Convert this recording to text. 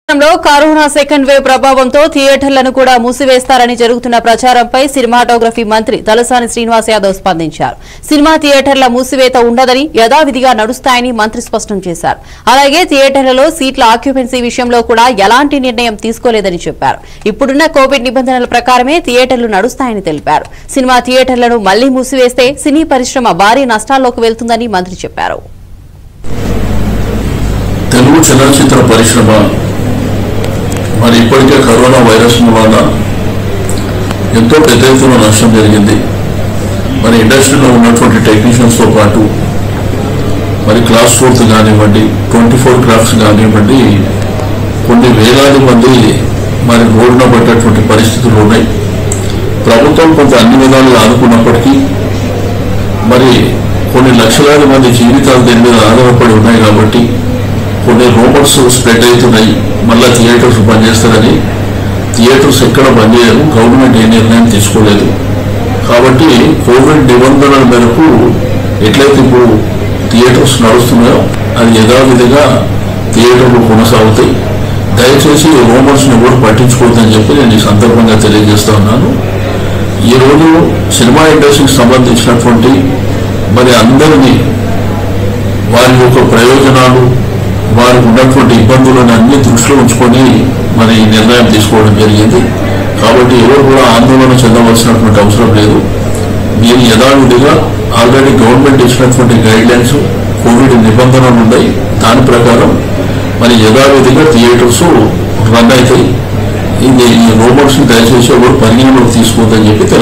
లో corona second wave ప్రభావంతో థియేటర్లను కూడా మూసివేస్తారని జరుగుతున్న ప్రచారంపై సినిమాటోగ్రఫీ మంత్రి తలసాని శ్రీనివాస్ యాదవ్ స్పందించారు సినిమా థియేటర్ల మూసివేత ఉండదని యథావిధిగా నడుస్తాయని మంత్రి స్పష్టం చేశారు అలాగే థియేటర్లలో సీట్ల ఆక్యుపెన్సీ విషయంలో కూడా ఎలాంటి నిర్ణయం తీసుకోలేదని చెప్పారు ఇప్పుడున్న కోవిడ్ నిబంధనల ప్రకారమే థియేటర్లు నడుస్తాయని తెలిపారు సినిమా థియేటర్లను మళ్లీ మూసివేస్తే సినీ పరిశ్రమ భారీ నష్టాల్లోకి వెళ్తుందని మంత్రి చెప్పారు తెలుగు చలనచిత్ర పరిశ్రమ మరి ఇప్పటికే కరోనా వైరస్ వలన ఎంతో పెద్ద ఎత్తున నష్టం జరిగింది మరి ఇండస్ట్రీలో ఉన్నటువంటి టెక్నీషియన్స్తో పాటు మరి క్లాస్ ఫోర్త్ కానివ్వండి ట్వంటీ ఫోర్ క్రాఫ్ట్స్ కానివ్వండి కొన్ని వేలాది మంది మరి రోడ్డున పడ్డటువంటి పరిస్థితులు ఉన్నాయి ప్రభుత్వం కొంత అన్ని విధాలుగా ఆదుకున్నప్పటికీ మరి కొన్ని లక్షలాది మంది జీవితాలు దీని మీద ఆధారపడి ఉన్నాయి కాబట్టి కొన్ని రూమర్స్ స్ప్రెడ్ అవుతున్నాయి మళ్ళా థియేటర్స్ బంద్ చేస్తారని థియేటర్స్ ఎక్కడ బంద్ చేయరు గవర్నమెంట్ ఏ నిర్ణయం తీసుకోలేదు కాబట్టి కోవిడ్ నిబంధనల మేరకు ఎట్లయితే ఇప్పుడు థియేటర్స్ నడుస్తున్నాయో అది యథావిధిగా థియేటర్లు కొనసాగుతాయి దయచేసి ఈ రూమర్స్ని కూడా పట్టించుకోవద్దని చెప్పి నేను ఈ సందర్భంగా తెలియజేస్తా ఉన్నాను ఈరోజు సినిమా ఇండస్ట్రీకి సంబంధించినటువంటి మరి అందరినీ వారి యొక్క ప్రయోజనాలు వారికి ఉన్నటువంటి ఇబ్బందులను అన్ని దృష్టిలో ఉంచుకొని మరి ఈ నిర్ణయం తీసుకోవడం జరిగింది కాబట్టి ఎవరు కూడా ఆందోళన చెందవలసినటువంటి అవసరం లేదు మీరు యథావిధిగా ఆల్రెడీ గవర్నమెంట్ ఇచ్చినటువంటి గైడ్ లైన్స్ కోవిడ్ నిబంధనలు ఉన్నాయి దాని ప్రకారం మరి యథావిధిగా థియేటర్స్ రన్ అవుతాయి ఇది ఈ రోబోట్స్ని దయచేసి ఎవరు పరిగణలోకి తీసుకోవద్దని చెప్పి తెలి-